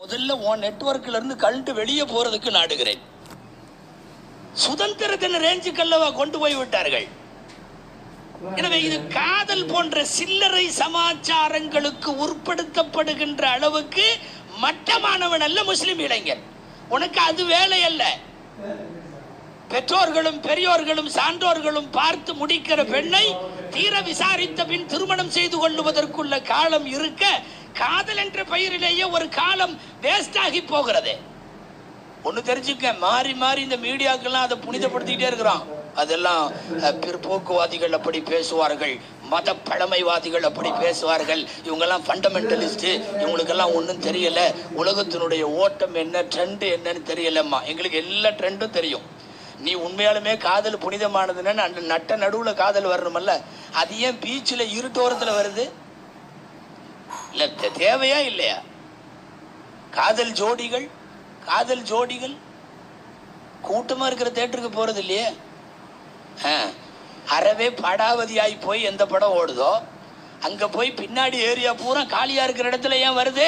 முதல்ல உன் நெட்வொர்க்ல இருந்து கழண்டு வெளியே போறதுக்கு நாடுகிறேன் சுதந்திர தின ரேஞ்சுக்கல்லவா கொண்டு போய் விட்டார்கள் எனவே இது காதல் போன்ற சில்லறை சமாச்சாரங்களுக்கு உட்படுத்தப்படுகின்ற அளவுக்கு மட்டமானவன் அல்ல முஸ்லிம் இளைஞன் உனக்கு அது வேலை அல்ல பெற்றோர்களும் பெரியோர்களும் சான்றோர்களும் பார்த்து முடிக்கிற பெண்ணை தீர விசாரித்த பின் திருமணம் செய்து கொள்ளுவதற்குள்ள காலம் இருக்க காதல் என்ற பெயரிலேயே ஒரு காலம் வேஸ்ட் ஆகி போகிறது ஒண்ணு தெரிஞ்சுக்க மாறி மாறி இந்த மீடியாக்கெல்லாம் அதை புனிதப்படுத்திக்கிட்டே இருக்கிறான் அதெல்லாம் அஹ், பிற்போக்குவாதிகள் அப்படி பேசுவார்கள் மத பழமைவாதிகள் அப்படி பேசுவார்கள் இவங்கெல்லாம் ஃபண்டமெண்டலிஸ்ட் இவங்களுக்கெல்லாம் ஒன்றும் தெரியல உலகத்தினுடைய ஓட்டம் என்ன ட்ரெண்ட் என்னன்னு தெரியலம்மா எங்களுக்கு எல்லா ட்ரெண்டும் தெரியும் நீ உண்மையாலுமே காதல் புனிதமானதுன்னு அந்த நட்ட நடுவுல காதல் வரணுமல்ல அது ஏன் பீச்சில் இருட்டோரத்தில் வருது இல்ல தே- தேவையா இல்லையா காதல் ஜோடிகள் காதல் ஜோடிகள் கூட்டமா இருக்கிற தேட்டருக்கு போறது இல்லையே ஆ, அறவே படாவதியாய் போய் எந்த படம் ஓடுதோ அங்க போய் பின்னாடி ஏரியா பூரா காலியா இருக்கிற இடத்துல ஏன் வருது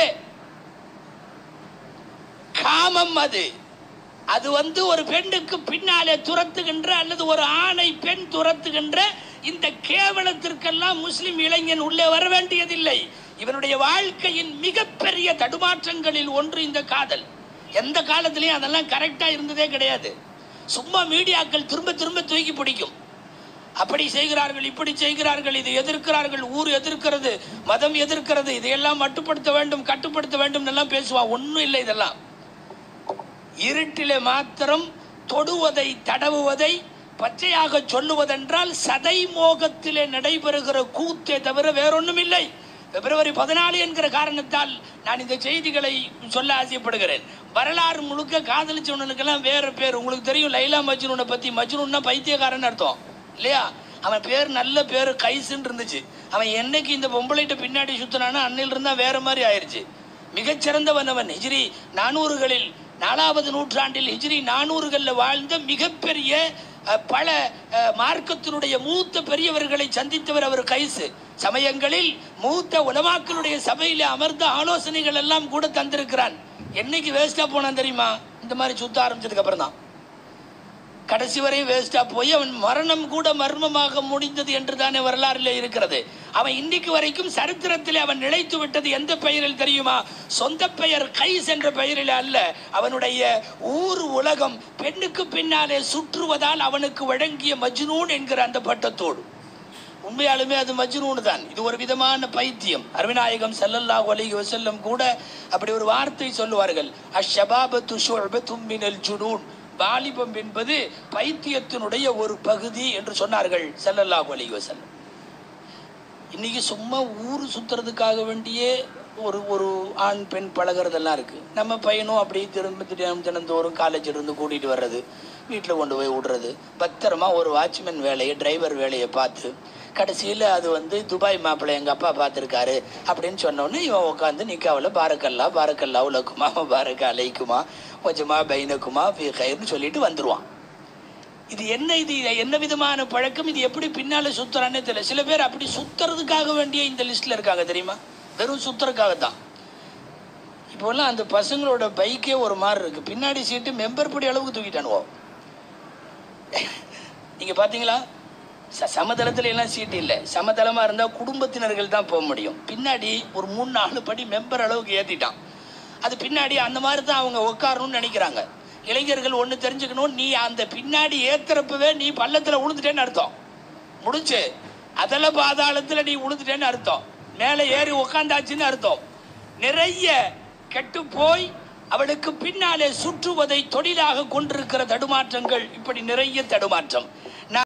காமம் அது அது வந்து ஒரு பெண்ணுக்கு பின்னாலே துரத்துகின்ற அல்லது ஒரு ஆணை பெண் துரத்துகின்ற இந்த கேவலத்திற்கெல்லாம் முஸ்லிம் இளைஞன் உள்ளே வர வேண்டியதில்லை இவனுடைய வாழ்க்கையின் மிகப்பெரிய தடுமாற்றங்களில் ஒன்று இந்த காதல் எந்த காலத்திலையும் அதெல்லாம் கரெக்டா இருந்ததே கிடையாது சும்மா மீடியாக்கள் திரும்ப திரும்ப தூக்கி பிடிக்கும் அப்படி செய்கிறார்கள் இப்படி செய்கிறார்கள் இது எதிர்க்கிறார்கள் ஊர் எதிர்க்கிறது மதம் எதிர்க்கிறது இதையெல்லாம் மட்டுப்படுத்த வேண்டும் கட்டுப்படுத்த வேண்டும் எல்லாம் பேசுவான் ஒன்றும் இல்லை இதெல்லாம் இருட்டிலே மாத்திரம் தொடுவதை தடவுவதை பச்சையாக சொல்லுவதென்றால் சதை மோகத்திலே நடைபெறுகிற கூத்தே தவிர வேறொன்றும் இல்லை பிப்ரவரி பதினாலு என்கிற காரணத்தால் நான் இந்த செய்திகளை சொல்ல ஆசைப்படுகிறேன் வரலாறு முழுக்க காதலிச்சவனுக்கெல்லாம் வேற பேர் உங்களுக்கு தெரியும் லைலா மஜ்னூனை பத்தி மஜ்னூன்னா பைத்தியக்காரன் அர்த்தம் இல்லையா அவன் பேர் நல்ல பேர் கைசுன்னு இருந்துச்சு அவன் என்னைக்கு இந்த பொம்பளைட்ட பின்னாடி சுத்தினானோ அன்னையில இருந்தா வேற மாதிரி ஆயிருச்சு மிகச்சிறந்தவன் அவன் ஹிஜ்ரி நானூறுகளில் நாலாவது நூற்றாண்டில் ஹிஜ்ரி நானூறுகளில் வாழ்ந்த மிகப்பெரிய அஹ், பல அஹ், மார்க்கத்தினுடைய மூத்த பெரியவர்களை சந்தித்தவர் அவர் கைசு சமயங்களில் மூத்த உலமாக்களுடைய சபையில அமர்ந்த ஆலோசனைகள் எல்லாம் கூட தந்திருக்கிறான் என்னைக்கு வேஸ்டா போனான் தெரியுமா இந்த மாதிரி சுத்த ஆரம்பிச்சதுக்கு அப்புறம் தான் கடைசி வரை வேஸ்டா போய் அவன் மரணம் கூட மர்மமாக முடிந்தது என்று தானே வரலாறுல இருக்கிறது அவன் இன்னைக்கு வரைக்கும் சரித்திரத்திலே அவன் நிலைத்து விட்டது எந்த பெயரில் தெரியுமா சொந்த பெயர் கைஸ் என்ற பெயரில் அல்ல அவனுடைய ஊர் உலகம் பெண்ணுக்கு பின்னாலே சுற்றுவதால் அவனுக்கு வழங்கிய மஜ்னூன் என்கிற அந்த பட்டத்தோடு உண்மையாலுமே அது மஜ்னூன் தான் இது ஒரு விதமான பைத்தியம் அருவிநாயகம் ஸல்லல்லாஹு அலைஹி வஸல்லம் கூட அப்படி ஒரு வார்த்தை சொல்லுவார்கள் அஷ்ஷபாபத்து ஷுஅபத்தும் மினல் ஜுனூன் வாலிபம் என்பது பைத்தியத்தினுடைய ஒரு பகுதி என்று சொன்னார்கள் ஸல்லல்லாஹு அலைஹி வஸல்லம் இன்னைக்கு சும்மா ஊர் சுத்துறதுக்காக வேண்டியே ஒரு ஒரு ஆண் பெண் பழகுறதெல்லாம் இருக்கு நம்ம பையனும் அப்படியே திரும்ப தினம் தினந்தோறும் காலேஜ் இருந்து கூட்டிட்டு வர்றது வீட்டில் கொண்டு போய் விடுறது பத்திரமா ஒரு வாட்ச்மேன் வேலையை டிரைவர் வேலையை பார்த்து கடைசியில் அது வந்து துபாய் மாப்பிள்ளை எங்கள் அப்பா பார்த்துருக்காரு அப்படின்னு சொன்னோன்னே இவன் உட்காந்து நிக்காவில் பாரக்கல்லா பாரக்கல்லா உலக்குமா பாரக்க அலைக்குமா கொஞ்சமா பைனக்குமா ஃபி கயிறுன்னு சொல்லிட்டு வந்துருவான் இது என்ன இது என்ன விதமான பழக்கம் இது எப்படி பின்னால சுத்துறானே தெரியல சில பேர் அப்படி சுத்துறதுக்காக வேண்டிய இந்த லிஸ்ட்ல இருக்காங்க தெரியுமா வெறும் சுத்துறதுக்காக தான் இப்போல்லாம் அந்த பசங்களோட பைக்கே ஒரு மாதிரி இருக்கு பின்னாடி சீட்டு மெம்பர் படி அளவுக்கு தூக்கிட்டானுவோ நீங்க பாத்தீங்களா ச- சமதளத்துல எல்லாம் சீட்டு இல்லை சமதளமா இருந்தா குடும்பத்தினர்கள் தான் போக முடியும் பின்னாடி ஒரு மூணு நாலு படி மெம்பர் அளவுக்கு ஏத்திட்டான் அது பின்னாடி அந்த மாதிரி தான் அவங்க உட்காரணும்னு நினைக்கிறாங்க இளைஞர்கள் ஒன்று தெரிஞ்சுக்கணும் நீ அந்த பின்னாடி ஏத்துறப்பவே நீ பள்ளத்துல விழுந்துட்டேன்னு அர்த்தம் முடிஞ்சு அதல பாதாளத்துல நீ விழுந்துட்டேன்னு அர்த்தம் மேலே ஏறி உக்காந்தாச்சுன்னு அர்த்தம் நிறைய கெட்டு போய் அவளுக்கு பின்னாலே சுற்றுவதை தொழிலாக கொண்டிருக்கிற தடுமாற்றங்கள் இப்படி நிறைய தடுமாற்றம்